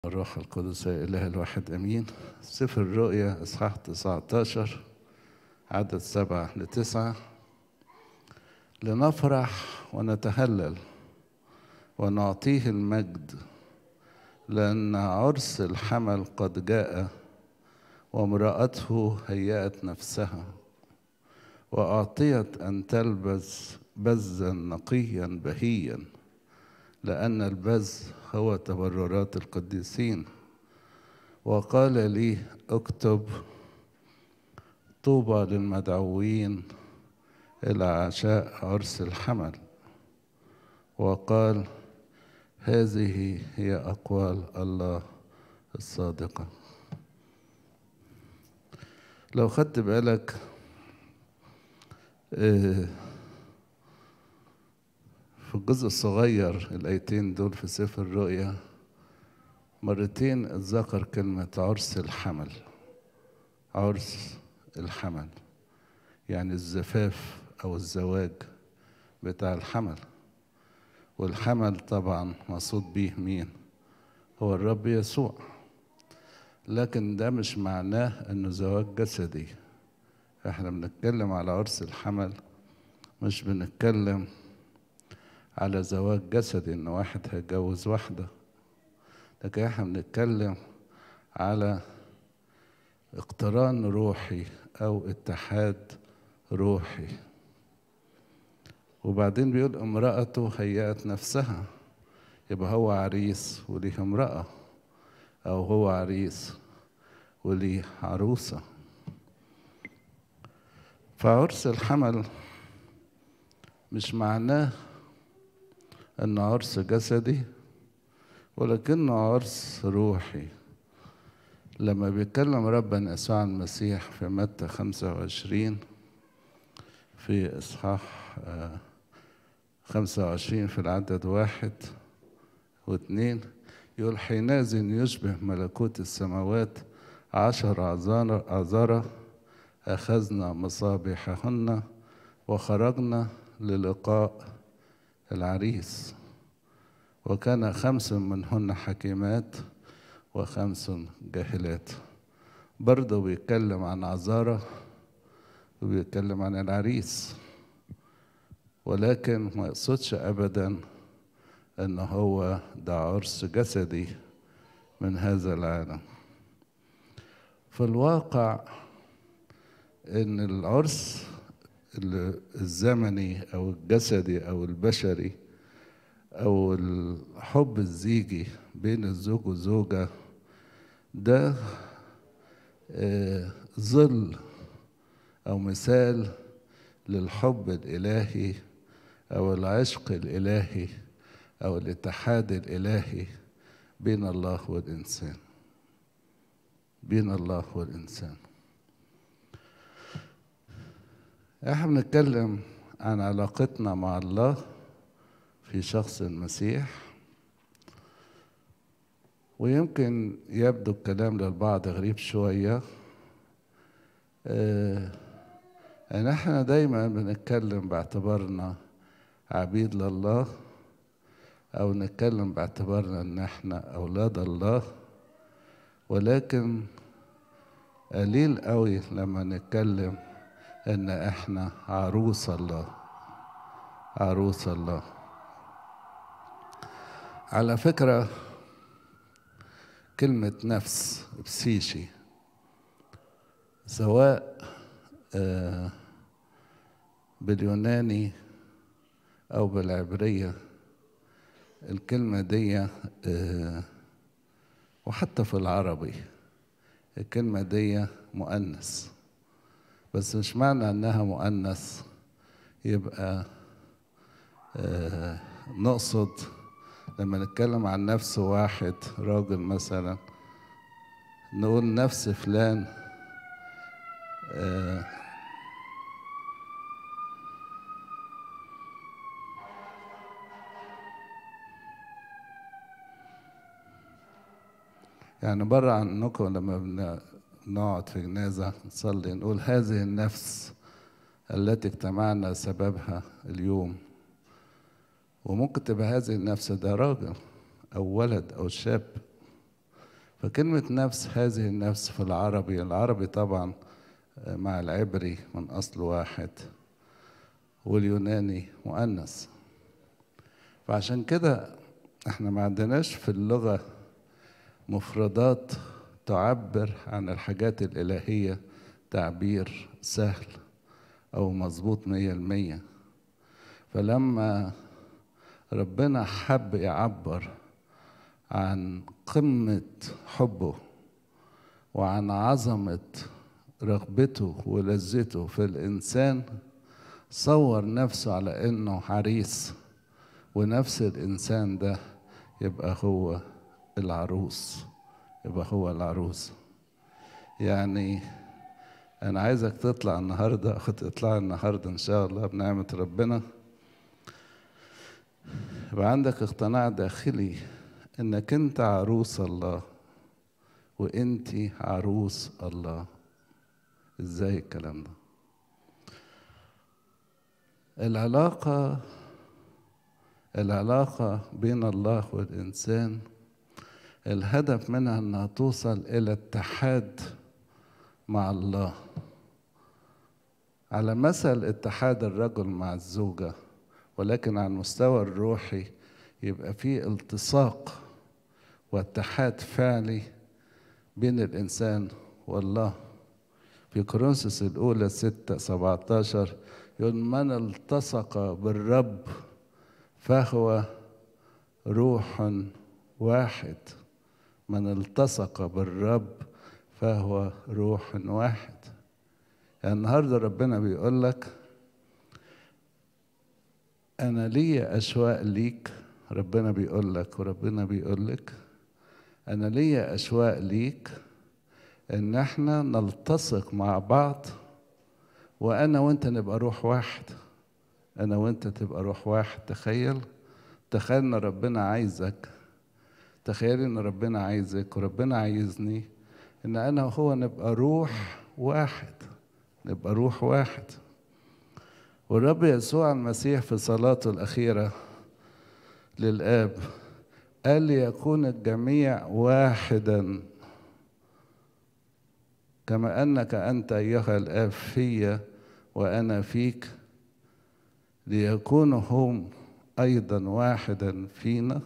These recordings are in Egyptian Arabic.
الروح القدس إله الواحد أمين سفر الرؤيا إصحاح 19 عدد سبعة لتسعة لنفرح ونتهلل ونعطيه المجد لأن عرس الحمل قد جاء وامرأته هيأت نفسها وأعطيت أن تلبس بزا نقيا بهيا لأن البز هو تبررات القديسين وقال لي اكتب طوبى للمدعوين إلى عشاء عرس الحمل وقال هذه هي أقوال الله الصادقة لو خدت بالك في الجزء الصغير الآيتين دول في سفر الرؤيا مرتين اتذكر كلمة عرس الحمل عرس الحمل يعني الزفاف أو الزواج بتاع الحمل والحمل طبعا مقصود بيه مين هو الرب يسوع لكن ده مش معناه انه زواج جسدي احنا بنتكلم على عرس الحمل مش بنتكلم على زواج جسدي ان واحد هيتجوز واحدة لكن احنا بنتكلم على اقتران روحي او اتحاد روحي وبعدين بيقول امرأته هيأت نفسها يبقى هو عريس وليه امرأة أو هو عريس وليه عروسة فعرس الحمل مش معناه انه عرس جسدي ولكنه عرس روحي لما بيتكلم ربنا يسوع المسيح في متى خمسة وعشرين في إصحاح خمسة وعشرين في العدد واحد واثنين يقول حينئذ يشبه ملكوت السماوات عشر عذارة أخذنا مصابيحهن وخرجنا للقاء العريس وكان خمس منهن حكيمات وخمس جاهلات برضه بيتكلم عن عذارة وبيتكلم عن العريس ولكن ما يقصدش أبدا أن هو ده عرس جسدي من هذا العالم في الواقع أن العرس الزمني أو الجسدي أو البشري أو الحب الزيجي بين الزوج والزوجة ده ظل أو مثال للحب الإلهي أو العشق الإلهي أو الاتحاد الإلهي بين الله والإنسان بين الله والإنسان احنا بنتكلم عن علاقتنا مع الله في شخص المسيح ويمكن يبدو الكلام للبعض غريب شوية اه ان احنا دايما بنتكلم باعتبارنا عبيد لله او نتكلم باعتبارنا ان احنا اولاد الله ولكن قليل قوي لما نتكلم ان احنا عروس الله عروس الله على فكرة كلمة نفس بسيشي سواء باليوناني أو بالعبرية الكلمة دي وحتى في العربي الكلمة دي مؤنث بس مش معنى انها مؤنث يبقى آه نقصد لما نتكلم عن نفس واحد راجل مثلا نقول نفس فلان آه يعني بره عنكم لما نقعد في جنازة نصلي نقول هذه النفس التي اجتمعنا سببها اليوم وممكن تبقى هذه النفس ده راجل أو ولد أو شاب فكلمة نفس هذه النفس في العربي العربي طبعا مع العبري من أصل واحد واليوناني مؤنث فعشان كده احنا ما عندناش في اللغة مفردات تعبر عن الحاجات الإلهية تعبير سهل أو مظبوط مية المية فلما ربنا حب يعبر عن قمة حبه وعن عظمة رغبته ولذته في الإنسان صور نفسه على إنه عريس ونفس الإنسان ده يبقى هو العروس يبقى هو العروس يعني أنا عايزك تطلع النهاردة أو تطلع النهاردة إن شاء الله بنعمة ربنا يبقى عندك اقتناع داخلي إنك أنت عروس الله وأنت عروس الله إزاي الكلام ده العلاقة العلاقة بين الله والإنسان الهدف منها أنها توصل إلى اتحاد مع الله على مثل اتحاد الرجل مع الزوجة ولكن على المستوى الروحي يبقى في التصاق واتحاد فعلي بين الإنسان والله في كورنثوس الأولى ستة سبعة عشر يقول من التصق بالرب فهو روح واحد من التصق بالرب فهو روح واحد يعني النهارده ربنا بيقول لك انا ليا اشواق ليك ربنا بيقول لك وربنا بيقول لك انا ليا اشواق ليك ان احنا نلتصق مع بعض وانا وانت نبقى روح واحد انا وانت تبقى روح واحد تخيل تخيل ان ربنا عايزك تخيل ان ربنا عايزك وربنا عايزني ان انا وهو نبقى روح واحد نبقى روح واحد والرب يسوع المسيح في صلاته الأخيرة للآب قال ليكون الجميع واحدا كما أنك أنت أيها الآب في وأنا فيك ليكونوا هم أيضا واحدا فينا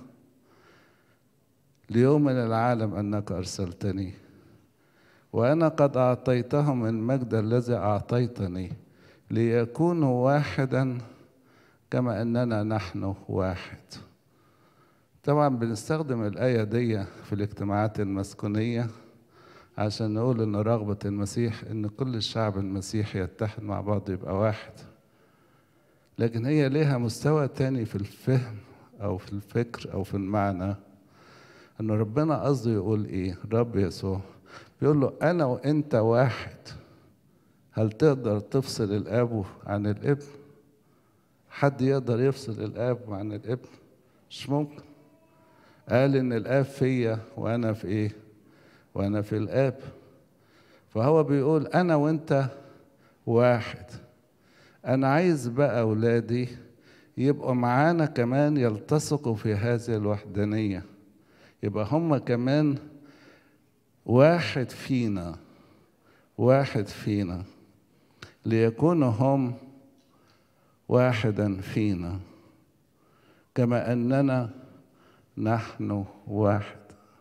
ليؤمن العالم أنك أرسلتني وأنا قد أعطيتهم المجد الذي أعطيتني ليكونوا واحدا كما أننا نحن واحد طبعا بنستخدم الآية دي في الاجتماعات المسكونية عشان نقول إن رغبة المسيح إن كل الشعب المسيحي يتحد مع بعض يبقى واحد لكن هي ليها مستوى تاني في الفهم أو في الفكر أو في المعنى إن ربنا قصده يقول إيه رب يسوع بيقول له أنا وأنت واحد هل تقدر تفصل الاب عن الابن حد يقدر يفصل الاب عن الابن مش ممكن قال ان الاب فيا وانا في ايه وانا في الاب فهو بيقول انا وانت واحد انا عايز بقى اولادي يبقوا معانا كمان يلتصقوا في هذه الوحدانيه يبقى هم كمان واحد فينا واحد فينا ليكونوا هم واحدا فينا كما اننا نحن واحد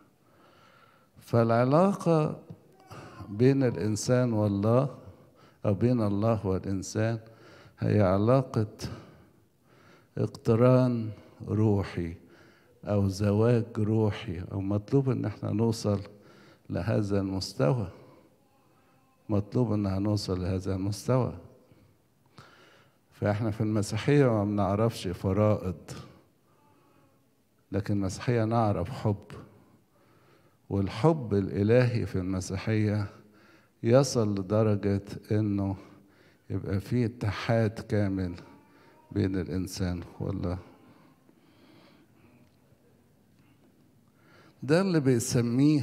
فالعلاقه بين الانسان والله او بين الله والانسان هي علاقه اقتران روحي او زواج روحي او مطلوب ان احنا نوصل لهذا المستوى مطلوب ان هنوصل لهذا المستوى فاحنا في المسيحية ما بنعرفش فرائض لكن المسيحية نعرف حب والحب الإلهي في المسيحية يصل لدرجة إنه يبقى فيه اتحاد كامل بين الإنسان والله ده اللي بيسميه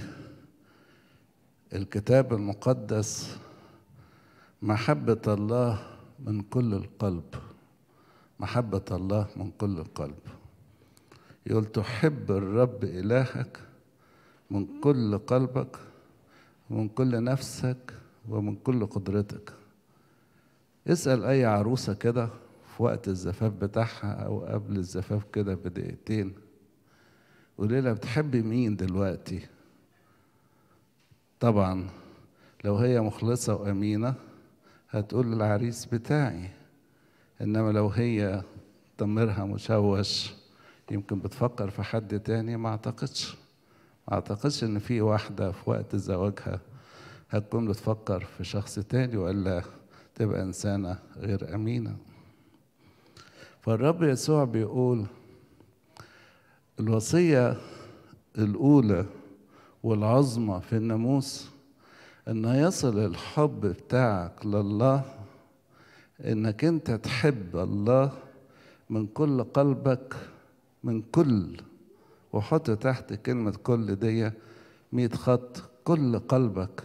الكتاب المقدس محبة الله من كل القلب محبة الله من كل القلب يقول تحب الرب إلهك من كل قلبك ومن كل نفسك ومن كل قدرتك اسأل أي عروسة كده في وقت الزفاف بتاعها أو قبل الزفاف كده بدقيقتين قولي لها بتحبي مين دلوقتي طبعا لو هي مخلصة وأمينة هتقول العريس بتاعي إنما لو هي ضميرها مشوش يمكن بتفكر في حد تاني ما أعتقدش ما أعتقدش إن في واحدة في وقت زواجها هتكون بتفكر في شخص تاني ولا تبقى إنسانة غير أمينة فالرب يسوع بيقول الوصية الأولى والعظمى في الناموس ان يصل الحب بتاعك لله انك انت تحب الله من كل قلبك من كل وحط تحت كلمة كل دي مية خط كل قلبك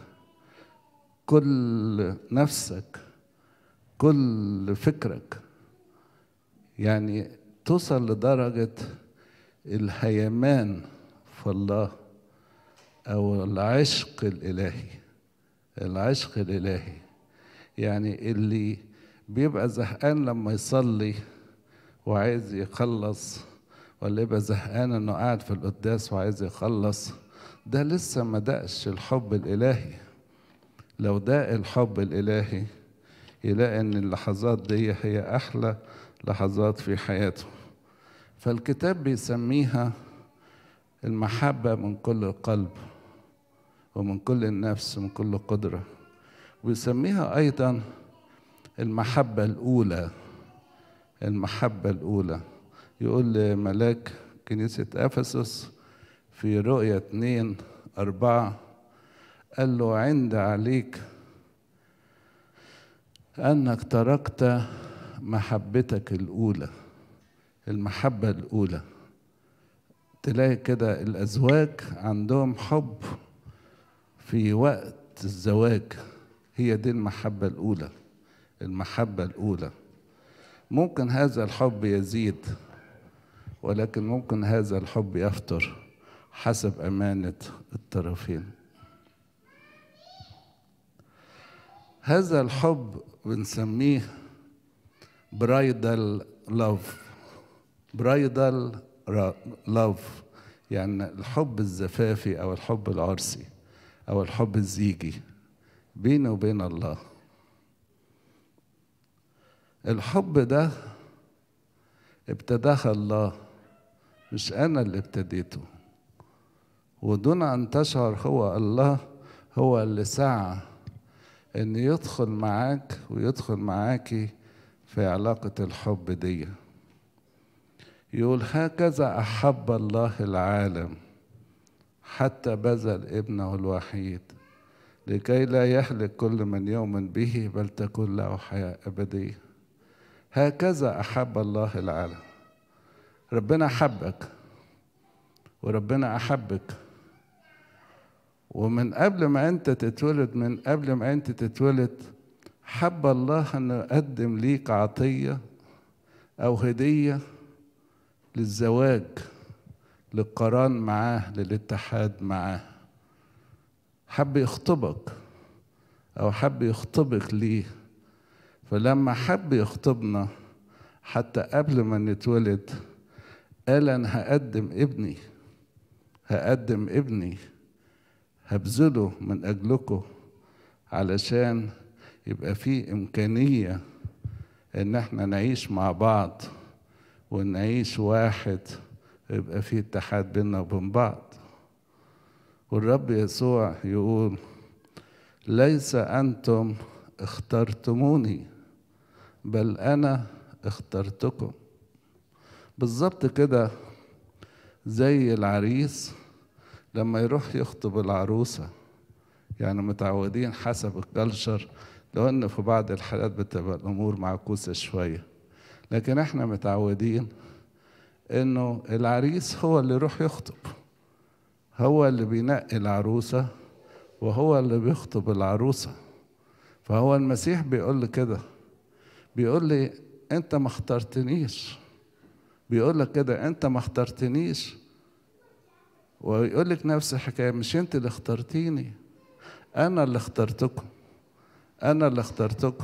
كل نفسك كل فكرك يعني توصل لدرجة الهيمان في الله أو العشق الإلهي العشق الإلهي يعني اللي بيبقى زهقان لما يصلي وعايز يخلص ولا يبقى زهقان انه قاعد في القداس وعايز يخلص ده لسه ما دقش الحب الإلهي لو داق الحب الإلهي يلاقي ان اللحظات دي هي أحلى لحظات في حياته فالكتاب بيسميها المحبة من كل القلب ومن كل النفس ومن كل قدرة ويسميها أيضا المحبة الأولى المحبة الأولى يقول لملاك كنيسة أفسس في رؤية اتنين أربعة قال له عند عليك أنك تركت محبتك الأولى المحبة الأولى تلاقي كده الأزواج عندهم حب في وقت الزواج هي دي المحبة الأولى المحبة الأولى ممكن هذا الحب يزيد ولكن ممكن هذا الحب يفتر حسب أمانة الطرفين هذا الحب بنسميه برايدال لاف برايدال لاف يعني الحب الزفافي أو الحب العرسي أو الحب الزيجي بيني وبين الله الحب ده ابتداها الله مش أنا اللي ابتديته ودون أن تشعر هو الله هو اللي سعى إن يدخل معاك ويدخل معاكي في علاقة الحب دي يقول هكذا أحب الله العالم حتى بذل ابنه الوحيد لكي لا يهلك كل من يؤمن به بل تكون له حياة أبدية هكذا أحب الله العالم ربنا أحبك وربنا أحبك ومن قبل ما أنت تتولد من قبل ما أنت تتولد حب الله أنه يقدم ليك عطية أو هدية للزواج للقران معاه للاتحاد معاه حب يخطبك او حب يخطبك ليه فلما حب يخطبنا حتى قبل ما نتولد قال انا هقدم ابني هقدم ابني هبذله من اجلكم علشان يبقى في امكانيه ان احنا نعيش مع بعض ونعيش واحد يبقى في اتحاد بيننا وبين بعض والرب يسوع يقول ليس انتم اخترتموني بل انا اخترتكم بالظبط كده زي العريس لما يروح يخطب العروسه يعني متعودين حسب الكالتشر لو ان في بعض الحالات بتبقى الامور معكوسه شويه لكن احنا متعودين انه العريس هو اللي يروح يخطب هو اللي بينقي العروسة وهو اللي بيخطب العروسة فهو المسيح بيقول لي كده بيقول لي انت ما اخترتنيش بيقول لك كده انت ما اخترتنيش ويقول لك نفس الحكايه مش انت اللي اخترتيني انا اللي اخترتكم انا اللي اخترتكم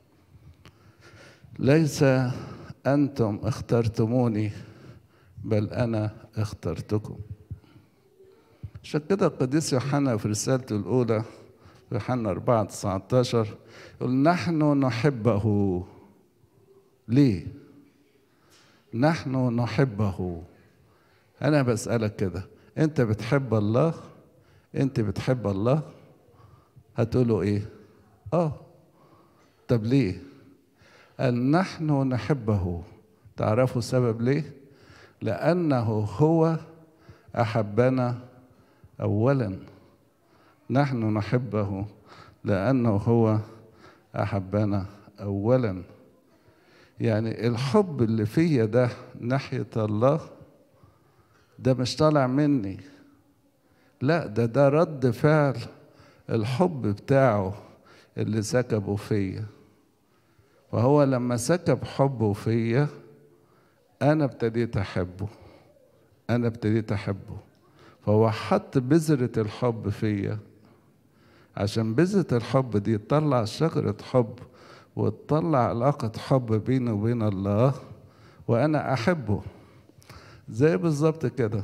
ليس انتم اخترتموني بل انا اخترتكم عشان كده القديس يوحنا في رسالته الاولى في يوحنا 4 19 يقول نحن نحبه ليه نحن نحبه انا بسالك كده انت بتحب الله انت بتحب الله هتقولوا ايه اه طب ليه قال نحن نحبه تعرفوا سبب ليه لانه هو احبنا اولا نحن نحبه لانه هو احبنا اولا يعني الحب اللي فيا ده ناحيه الله ده مش طالع مني لا ده ده رد فعل الحب بتاعه اللي سكبه فيا وهو لما سكب حبه فيا انا ابتديت احبه انا ابتديت احبه فهو حط بذرة الحب فيا عشان بذرة الحب دي تطلع شجرة حب وتطلع علاقة حب بيني وبين الله وأنا أحبه زي بالظبط كده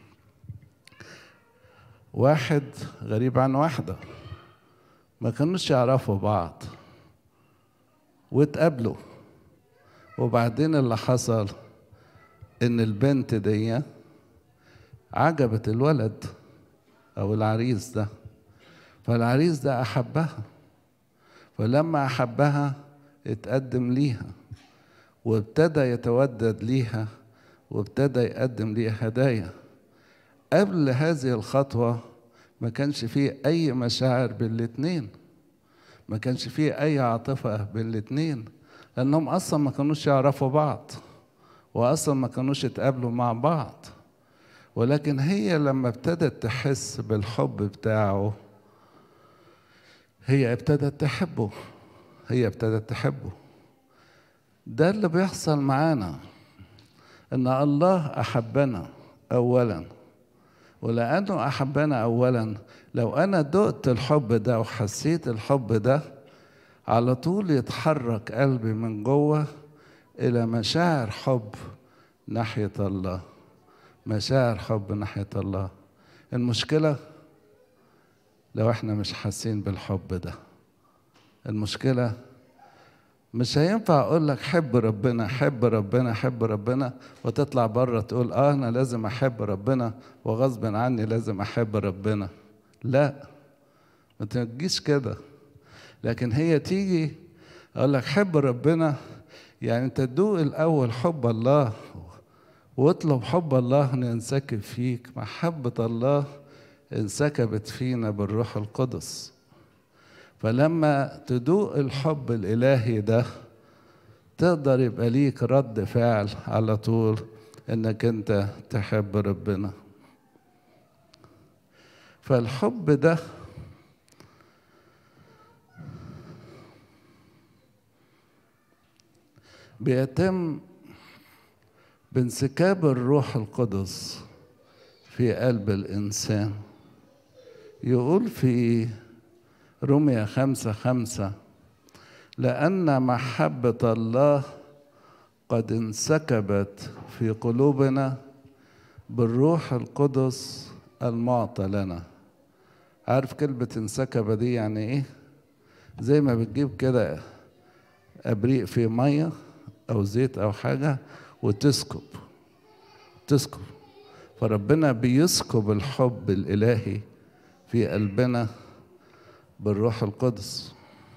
واحد غريب عن واحدة ما كانوش يعرفوا بعض واتقابلوا وبعدين اللي حصل ان البنت دي عجبت الولد او العريس ده فالعريس ده احبها فلما احبها اتقدم ليها وابتدى يتودد ليها وابتدى يقدم ليها هدايا قبل هذه الخطوة ما كانش فيه أي مشاعر بين الاتنين ما كانش فيه أي عاطفة بين الاتنين لأنهم أصلا ما كانوش يعرفوا بعض وأصلا ما كانوش يتقابلوا مع بعض ولكن هي لما ابتدت تحس بالحب بتاعه هي ابتدت تحبه هي ابتدت تحبه ده اللي بيحصل معانا ان الله احبنا اولا ولانه احبنا اولا لو انا دقت الحب ده وحسيت الحب ده على طول يتحرك قلبي من جوه الى مشاعر حب ناحيه الله مشاعر حب ناحيه الله المشكله لو احنا مش حاسين بالحب ده المشكله مش هينفع اقول لك حب ربنا حب ربنا حب ربنا وتطلع بره تقول اه انا لازم احب ربنا وغصب عني لازم احب ربنا لا ما تجيش كده لكن هي تيجي اقول لك حب ربنا يعني انت تدوق الاول حب الله واطلب حب الله ان ينسكب فيك محبه الله انسكبت فينا بالروح القدس فلما تدوق الحب الالهي ده تقدر يبقى ليك رد فعل على طول انك انت تحب ربنا فالحب ده بيتم بانسكاب الروح القدس في قلب الانسان يقول في رمية خمسة خمسة لأن محبة الله قد انسكبت في قلوبنا بالروح القدس المعطى لنا عارف كلمة انسكب دي يعني ايه زي ما بتجيب كده ابريق في مية او زيت او حاجة وتسكب تسكب فربنا بيسكب الحب الالهي في قلبنا بالروح القدس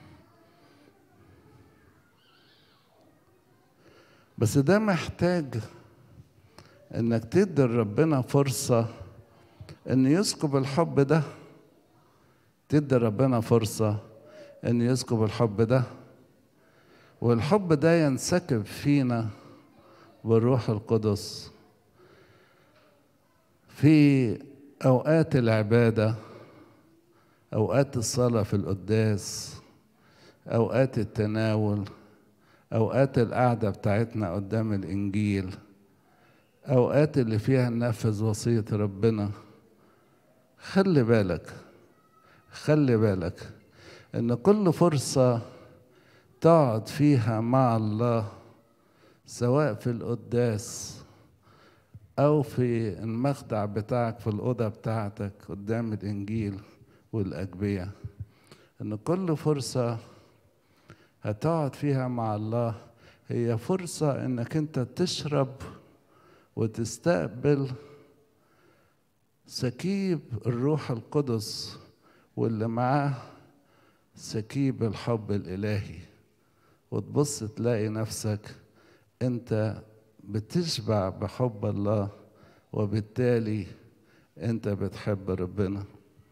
بس ده محتاج انك تدي لربنا فرصة ان يسكب الحب ده تدي ربنا فرصة ان يسكب الحب ده والحب ده ينسكب فينا بالروح القدس في اوقات العباده أوقات الصلاة في القداس أوقات التناول أوقات القعدة بتاعتنا قدام الإنجيل أوقات اللي فيها ننفذ وصية ربنا خلي بالك خلي بالك ان كل فرصة تقعد فيها مع الله سواء في القداس او في المخدع بتاعك في الاوضه بتاعتك قدام الانجيل والاجبيه ان كل فرصه هتقعد فيها مع الله هي فرصه انك انت تشرب وتستقبل سكيب الروح القدس واللي معاه سكيب الحب الالهي وتبص تلاقي نفسك انت بتشبع بحب الله وبالتالي انت بتحب ربنا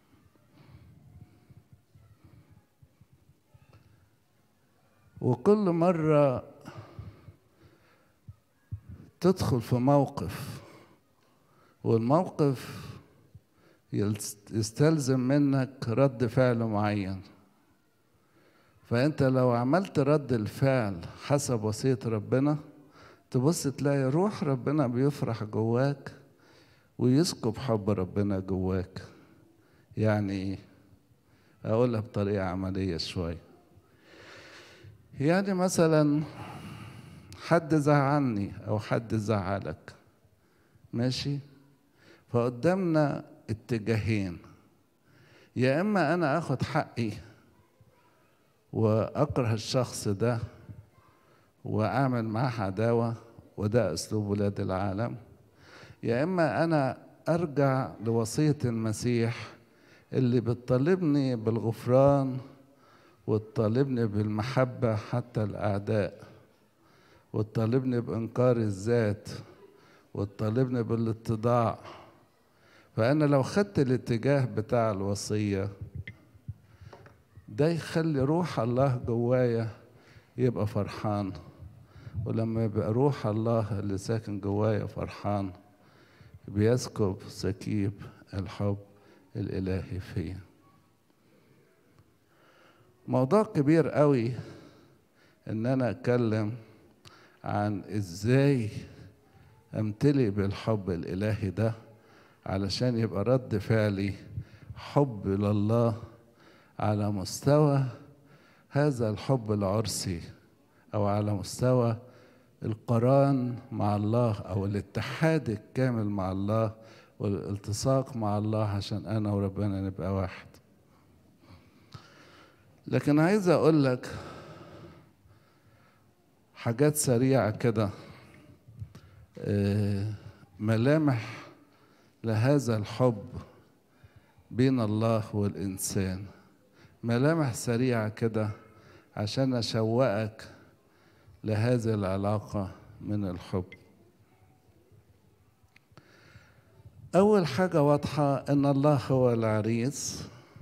وكل مرة تدخل في موقف والموقف يستلزم منك رد فعل معين فانت لو عملت رد الفعل حسب وصية ربنا تبص تلاقي روح ربنا بيفرح جواك ويسكب حب ربنا جواك يعني اقولها بطريقة عملية شوية يعني مثلا حد زعلني او حد زعلك ماشي فقدامنا اتجاهين يا اما انا اخد حقي واكره الشخص ده واعمل معاه عداوه وده اسلوب ولاد العالم يا اما انا ارجع لوصيه المسيح اللي بتطالبني بالغفران وتطالبني بالمحبه حتى الاعداء وتطالبني بانكار الذات وتطالبني بالاتضاع فانا لو خدت الاتجاه بتاع الوصيه ده يخلي روح الله جوايا يبقى فرحان ولما يبقى روح الله اللي ساكن جوايا فرحان بيسكب سكيب الحب الإلهي فيا موضوع كبير قوي ان انا اتكلم عن ازاي امتلئ بالحب الالهي ده علشان يبقى رد فعلي حب لله على مستوى هذا الحب العرسي او على مستوى القران مع الله او الاتحاد الكامل مع الله والالتصاق مع الله عشان انا وربنا نبقى واحد لكن عايز اقول لك حاجات سريعه كده ملامح لهذا الحب بين الله والانسان ملامح سريعه كده عشان اشوقك لهذه العلاقه من الحب اول حاجه واضحه ان الله هو العريس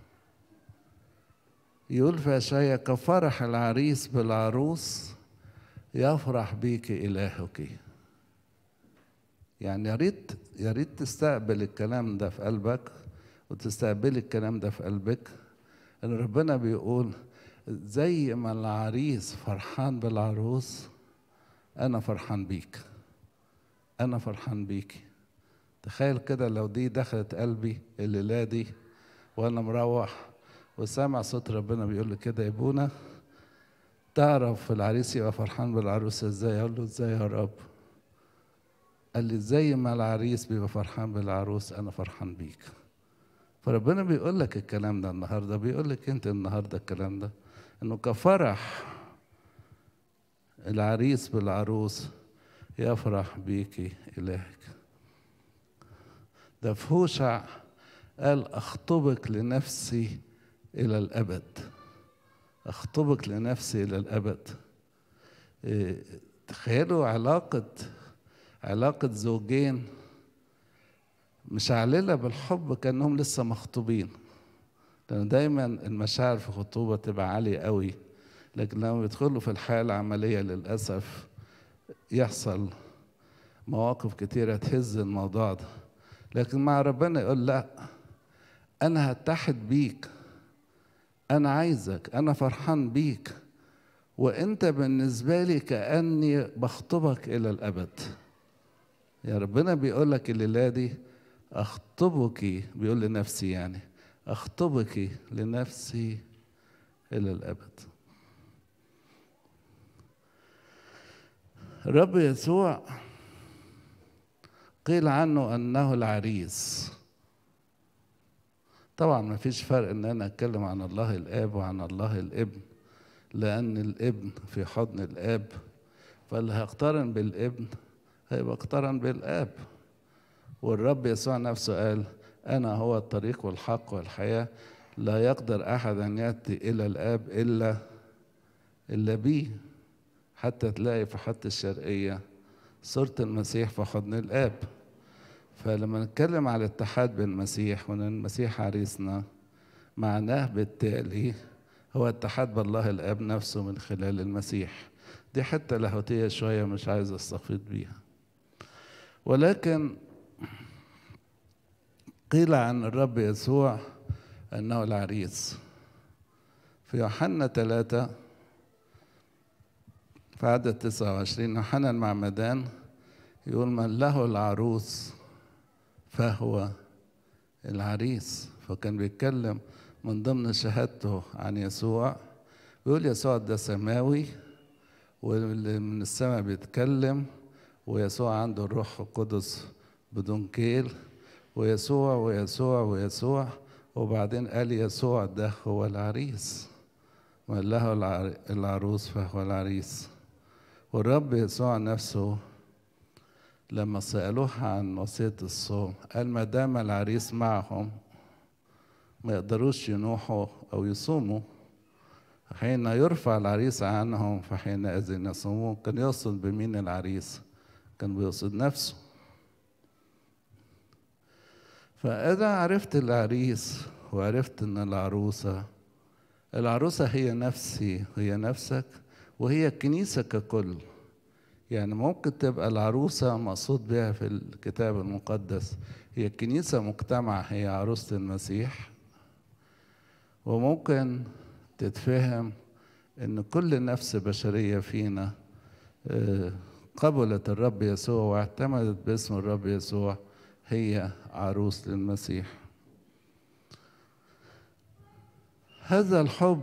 يقول في اشعياء كفرح العريس بالعروس يفرح بيك الهك يعني يا ريت يا ريت تستقبل الكلام ده في قلبك وتستقبلي الكلام ده في قلبك ان ربنا بيقول زي ما العريس فرحان بالعروس انا فرحان بيك انا فرحان بيكي تخيل كده لو دي دخلت قلبي الليله دي وانا مروح وسامع صوت ربنا بيقول لي كده يا ابونا تعرف العريس يبقى فرحان بالعروسه ازاي اقول له ازاي يا رب قال لي زي ما العريس بيبقى فرحان بالعروس انا فرحان بيك فربنا بيقول لك الكلام ده النهارده بيقول لك انت النهارده الكلام ده انه كفرح العريس بالعروس يفرح بيكي الهك ده في هوشع قال اخطبك لنفسي الى الابد اخطبك لنفسي الى الابد إيه تخيلوا علاقه علاقه زوجين مشعلله بالحب كانهم لسه مخطوبين لان دايما المشاعر في الخطوبه تبقى عاليه قوي لكن لما بيدخلوا في الحياه العمليه للاسف يحصل مواقف كتيره تهز الموضوع ده لكن مع ربنا يقول لا انا هتحد بيك انا عايزك انا فرحان بيك وانت بالنسبه لي كاني بخطبك الى الابد يا ربنا بيقول لك الليله دي أخطبك بيقول لنفسي يعني أخطبك لنفسي إلى الأبد الرب يسوع قيل عنه أنه العريس طبعا ما فيش فرق ان انا اتكلم عن الله الاب وعن الله الابن لان الابن في حضن الاب فاللي هيقترن بالابن هيبقى اقترن بالاب والرب يسوع نفسه قال انا هو الطريق والحق والحياه لا يقدر احد ان ياتي الى الاب الا الا بيه حتى تلاقي في حط الشرقيه صوره المسيح في حضن الاب فلما نتكلم على الاتحاد بالمسيح وان المسيح عريسنا معناه بالتالي هو اتحاد بالله الاب نفسه من خلال المسيح دي حته لاهوتيه شويه مش عايز استفيض بيها ولكن قيل عن الرب يسوع انه العريس في يوحنا ثلاثة في عدد 29 يوحنا المعمدان يقول من له العروس فهو العريس فكان بيتكلم من ضمن شهادته عن يسوع بيقول يسوع ده سماوي واللي من السماء بيتكلم ويسوع عنده الروح القدس بدون كيل ويسوع ويسوع ويسوع وبعدين قال يسوع ده هو العريس من له العروس فهو العريس والرب يسوع نفسه لما سألوه عن وصية الصوم قال ما دام العريس معهم ما يقدروش ينوحوا أو يصوموا حين يرفع العريس عنهم فحينئذ يصومون كان يقصد بمين العريس كان بيقصد نفسه فإذا عرفت العريس وعرفت إن العروسة العروسة هي نفسي هي نفسك وهي الكنيسة ككل يعني ممكن تبقى العروسة مقصود بها في الكتاب المقدس هي الكنيسة مجتمع هي عروسة المسيح وممكن تتفهم ان كل نفس بشرية فينا قبلت الرب يسوع واعتمدت باسم الرب يسوع هي عروس للمسيح هذا الحب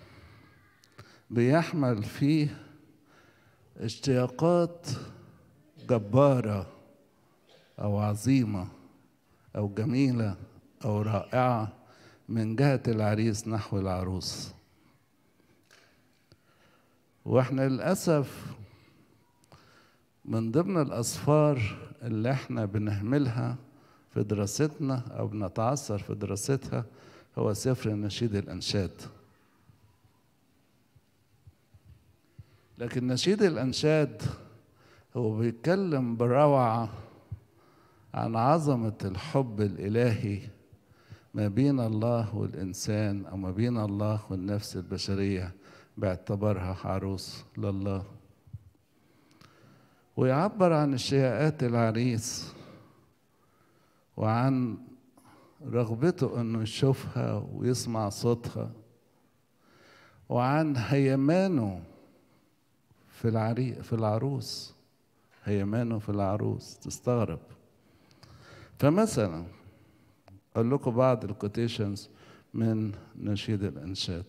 بيحمل فيه اشتياقات جبارة أو عظيمة أو جميلة أو رائعة من جهة العريس نحو العروس واحنا للأسف من ضمن الأسفار اللي احنا بنهملها في دراستنا أو بنتعثر في دراستها هو سفر نشيد الأنشاد لكن نشيد الأنشاد هو بيتكلم بروعة عن عظمة الحب الإلهي ما بين الله والإنسان أو ما بين الله والنفس البشرية باعتبارها عروس لله ويعبر عن اشتياقات العريس وعن رغبته انه يشوفها ويسمع صوتها وعن هيمانه في العري في العروس هيمانه في العروس تستغرب فمثلا اقول لكم بعض الكوتيشنز من نشيد الانشاد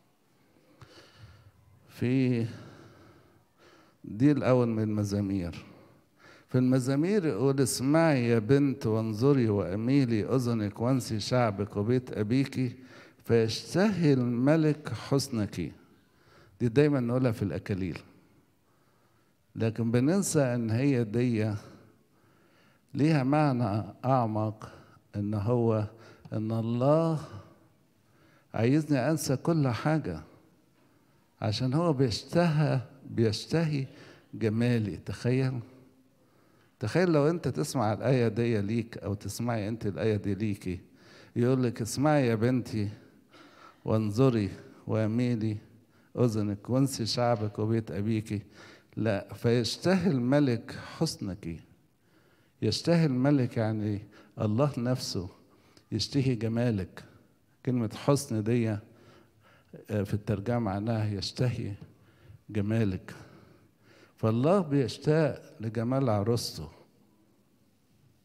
في دي الاول من المزامير في المزامير يقول اسمعي يا بنت وانظري واميلي اذنك وانسي شعبك وبيت ابيك فيشتهي الملك حسنك دي دايما نقولها في الاكاليل لكن بننسى ان هي دي ليها معنى اعمق ان هو ان الله عايزني انسى كل حاجه عشان هو بيشتهى بيشتهي جمالي تخيل تخيل لو انت تسمع الآية دي ليك أو تسمعي انت الآية دي ليكي يقول لك اسمعي يا بنتي وانظري واميلي أذنك وانسي شعبك وبيت أبيك لا فيشتهي الملك حسنك يشتهي الملك يعني الله نفسه يشتهي جمالك كلمة حسن دي في الترجمة معناها يشتهي جمالك فالله بيشتاق لجمال عروسته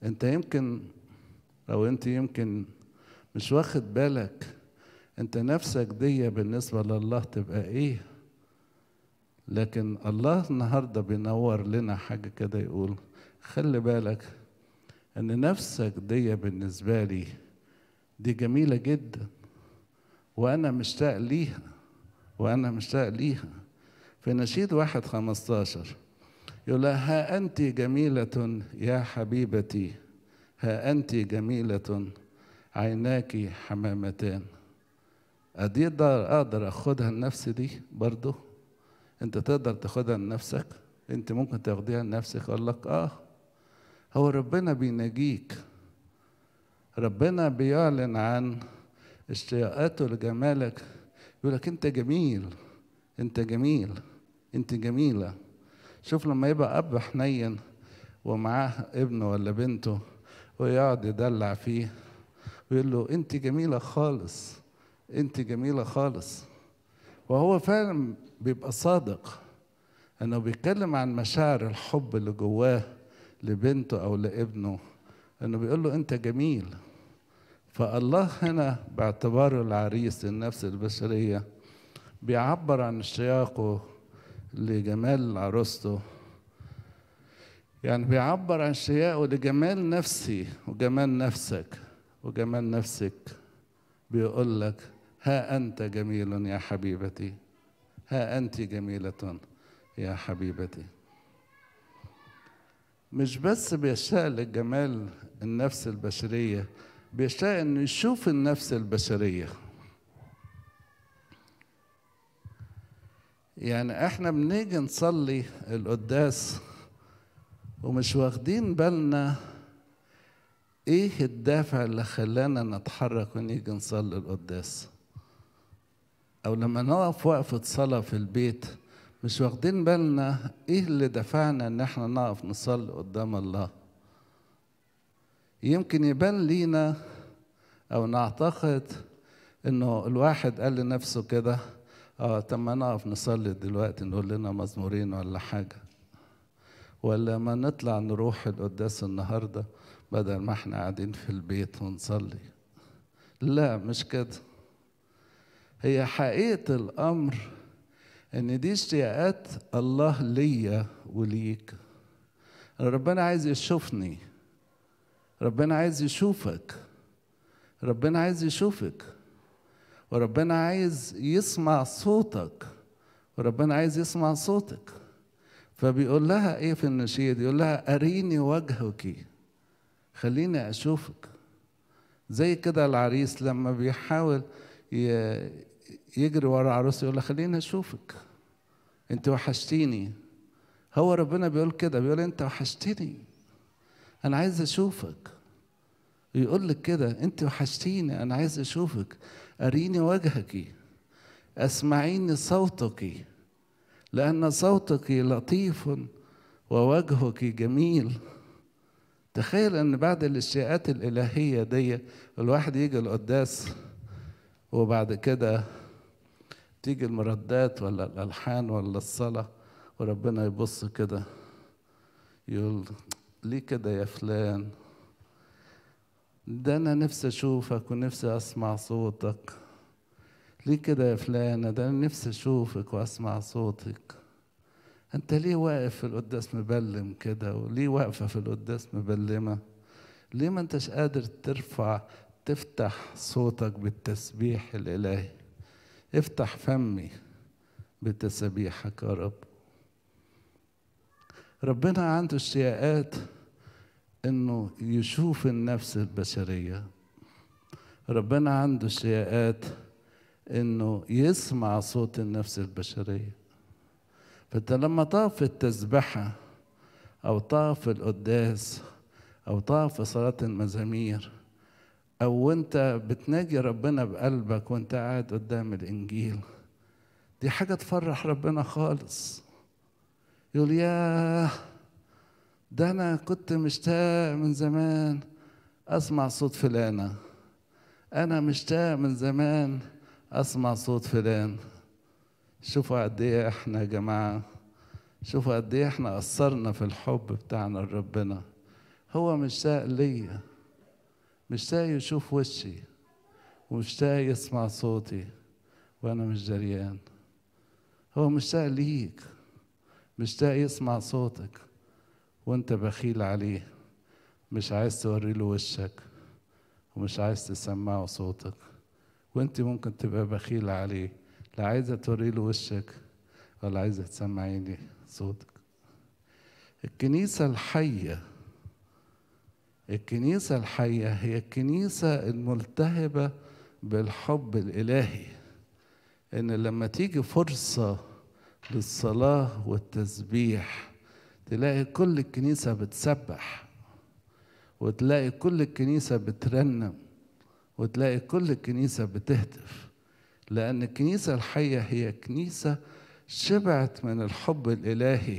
انت يمكن او انت يمكن مش واخد بالك انت نفسك دي بالنسبة لله تبقى ايه لكن الله النهاردة بينور لنا حاجة كده يقول خلي بالك ان نفسك دي بالنسبة لي دي جميلة جدا وانا مشتاق ليها وانا مشتاق ليها في نشيد واحد خمستاشر يقول لها ها أنت جميلة يا حبيبتي ها أنت جميلة عيناك حمامتان أدي أقدر أقدر أخدها لنفسي دي برضو أنت تقدر تاخدها لنفسك أنت ممكن تاخديها لنفسك أقول لك آه هو ربنا بيناجيك ربنا بيعلن عن اشتياقاته لجمالك يقول لك أنت جميل أنت جميل أنت جميلة شوف لما يبقى أب حنين ومعاه ابنه ولا بنته ويقعد يدلع فيه ويقول له أنت جميلة خالص أنت جميلة خالص وهو فعلا بيبقى صادق انه بيتكلم عن مشاعر الحب اللي جواه لبنته او لابنه انه بيقول له انت جميل فالله هنا باعتباره العريس للنفس البشريه بيعبر عن اشتياقه لجمال عروسته يعني بيعبر عن اشتياقه لجمال نفسي وجمال نفسك وجمال نفسك بيقول لك ها أنت جميل يا حبيبتي ها أنت جميلة يا حبيبتي مش بس بيشتاق لجمال النفس البشرية بيشتاق إنه يشوف النفس البشرية يعني احنا بنيجي نصلي القداس ومش واخدين بالنا ايه الدافع اللي خلانا نتحرك ونيجي نصلي القداس او لما نقف وقفة صلاة في البيت مش واخدين بالنا ايه اللي دفعنا ان احنا نقف نصلي قدام الله يمكن يبان لينا او نعتقد انه الواحد قال لنفسه كده اه طب ما نقف نصلي دلوقتي نقول لنا مزمورين ولا حاجه ولا ما نطلع نروح القداس النهارده بدل ما احنا قاعدين في البيت ونصلي لا مش كده هي حقيقه الامر ان دي اشتياقات الله ليا وليك ربنا عايز يشوفني ربنا عايز يشوفك ربنا عايز يشوفك وربنا عايز يسمع صوتك وربنا عايز يسمع صوتك فبيقول لها ايه في النشيد يقول لها اريني وجهك خليني اشوفك زي كده العريس لما بيحاول يجري ورا عروسه يقول لها خليني اشوفك انت وحشتيني هو ربنا بيقول كده بيقول انت وحشتني انا عايز اشوفك يقول لك كده انت وحشتيني انا عايز اشوفك اريني وجهك اسمعيني صوتك لان صوتك لطيف ووجهك جميل تخيل ان بعد الاشتياقات الالهيه دي الواحد يجي القداس وبعد كده تيجي المردات ولا الالحان ولا الصلاه وربنا يبص كده يقول ليه كده يا فلان ده انا نفسي اشوفك ونفسي اسمع صوتك ليه كده يا فلانه ده انا نفسي اشوفك واسمع صوتك انت ليه واقف في القداس مبلم كده وليه واقفه في القداس مبلمه ليه ما انتش قادر ترفع تفتح صوتك بالتسبيح الالهي افتح فمي بتسبيحك يا رب ربنا عنده اشتياقات انه يشوف النفس البشريه ربنا عنده اشتياقات انه يسمع صوت النفس البشريه فانت لما تقف في التسبحه او تقف في القداس او تقف في صلاه المزامير او وانت بتناجي ربنا بقلبك وانت قاعد قدام الانجيل دي حاجه تفرح ربنا خالص يقول ياه ده انا كنت مشتاق من زمان اسمع صوت فلانه انا مشتاق من زمان اسمع صوت فلان شوفوا قد ايه احنا يا جماعه شوفوا قد ايه احنا قصرنا في الحب بتاعنا لربنا هو مشتاق ليا مشتاق يشوف وشي ومشتاق يسمع صوتي وانا مش دريان هو مشتاق ليك مشتاق يسمع صوتك وانت بخيل عليه مش عايز توري له وشك ومش عايز تسمعه صوتك وانت ممكن تبقى بخيل عليه لا عايزه توري له وشك ولا عايزه تسمعيني صوتك الكنيسه الحيه الكنيسه الحيه هي الكنيسه الملتهبه بالحب الالهي ان لما تيجي فرصه للصلاه والتسبيح تلاقي كل الكنيسه بتسبح وتلاقي كل الكنيسه بترنم وتلاقي كل الكنيسه بتهتف لان الكنيسه الحيه هي كنيسه شبعت من الحب الالهي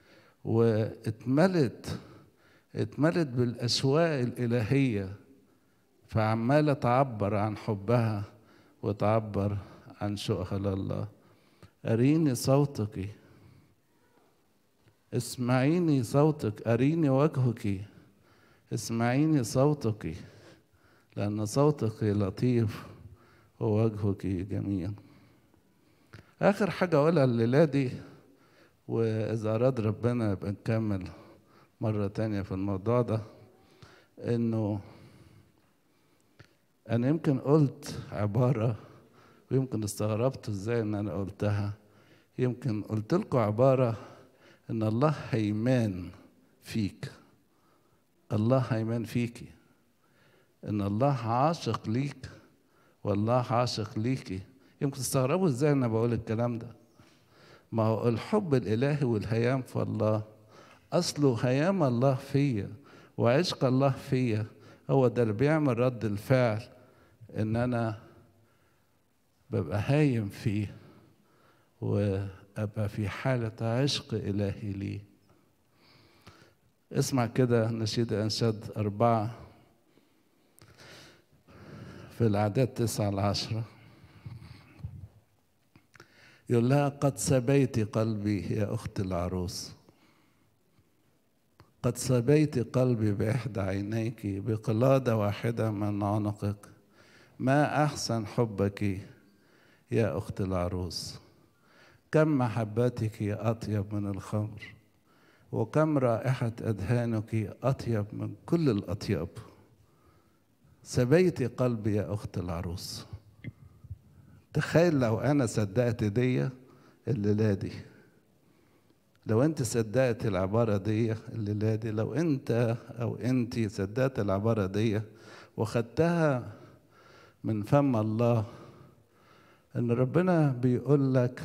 واتملت اتملت بالاشواق الالهيه فعماله تعبر عن حبها وتعبر عن شوقها لله أريني صوتك اسمعيني صوتك أريني وجهك اسمعيني صوتك لأن صوتك لطيف ووجهك جميل آخر حاجة أقولها الليلة دي وإذا أراد ربنا يبقى نكمل مرة تانية في الموضوع ده إنه أنا يمكن قلت عبارة ويمكن استغربت ازاي ان انا قلتها يمكن قلت لكم عبارة ان الله هيمان فيك الله هيمان فيكي ان الله عاشق ليك والله عاشق ليكي يمكن تستغربوا ازاي انا بقول الكلام ده ما هو الحب الالهي والهيام في الله اصله هيام الله فيا وعشق الله فيا هو ده اللي بيعمل رد الفعل ان انا ببقى هايم فيه وابقى في حالة عشق إلهي ليه اسمع كده نشيد أنشاد أربعة في الأعداد تسعة العشرة يقول لها قد سبيت قلبي يا أخت العروس قد سبيت قلبي بإحدى عينيك بقلادة واحدة من عنقك ما أحسن حبك يا أخت العروس كم محبتك أطيب من الخمر وكم رائحة أدهانك أطيب من كل الأطيب سبيت قلبي يا أخت العروس تخيل لو أنا صدقت دي الليلة دي لو أنت صدقت العبارة دي الليلة دي لو أنت أو أنت صدقت العبارة دي وخدتها من فم الله ان ربنا بيقول لك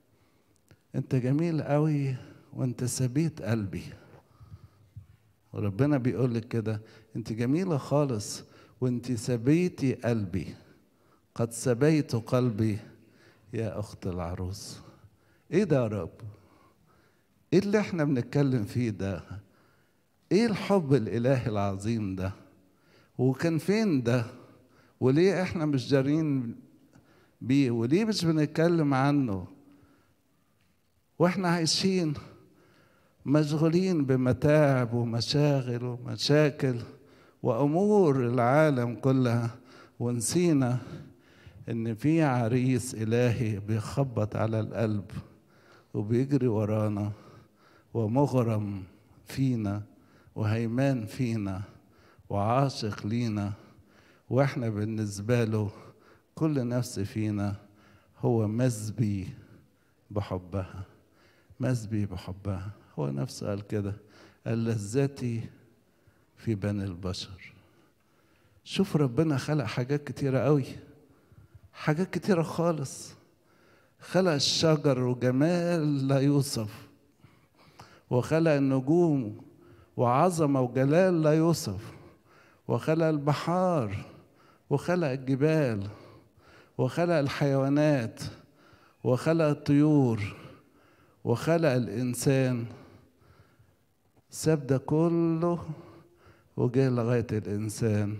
انت جميل قوي وانت سبيت قلبي وربنا بيقول لك كده انت جميله خالص وانت سبيتي قلبي قد سبيت قلبي يا اخت العروس ايه ده يا رب ايه اللي احنا بنتكلم فيه ده ايه الحب الالهي العظيم ده وكان فين ده وليه احنا مش جارين بيه وليه مش بنتكلم عنه واحنا عايشين مشغولين بمتاعب ومشاغل ومشاكل وامور العالم كلها ونسينا ان في عريس الهي بيخبط على القلب وبيجري ورانا ومغرم فينا وهيمان فينا وعاشق لينا واحنا بالنسبه له كل نفس فينا هو مسبي بحبها مسبي بحبها هو نفسه قال كده قال لذتي في بني البشر شوف ربنا خلق حاجات كتيرة قوي حاجات كتيرة خالص خلق الشجر وجمال لا يوصف وخلق النجوم وعظمة وجلال لا يوصف وخلق البحار وخلق الجبال وخلق الحيوانات وخلق الطيور وخلق الإنسان ساب ده كله وجه لغاية الإنسان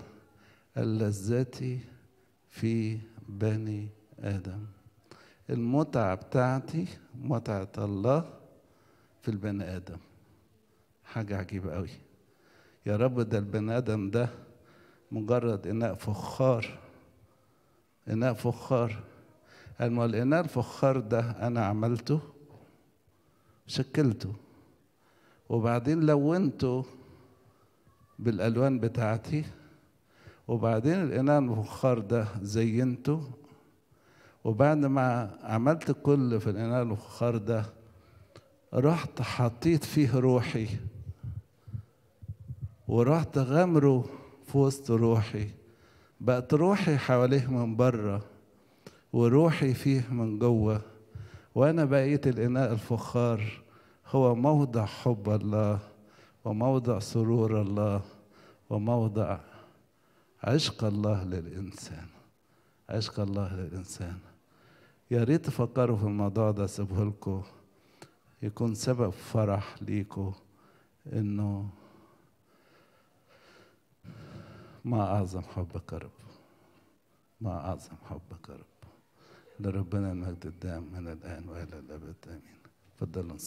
اللذتي في بني آدم المتعة بتاعتي متعة الله في البني آدم حاجة عجيبة قوي يا رب ده البني ادم ده مجرد اناء فخار اناء فخار قال ما الاناء الفخار ده انا عملته شكلته وبعدين لونته بالالوان بتاعتي وبعدين الاناء الفخار ده زينته وبعد ما عملت كل في الاناء الفخار ده رحت حطيت فيه روحي ورحت غمره في وسط روحي بقت روحي حواليه من بره وروحي فيه من جوه وانا بقيت الاناء الفخار هو موضع حب الله وموضع سرور الله وموضع عشق الله للانسان عشق الله للانسان يا ريت تفكروا في الموضوع ده سيبه لكم يكون سبب فرح ليكوا انه ما اعظم حبك يا رب ما اعظم حبك يا رب لربنا المجد الدائم من الان والى الابد امين تفضلوا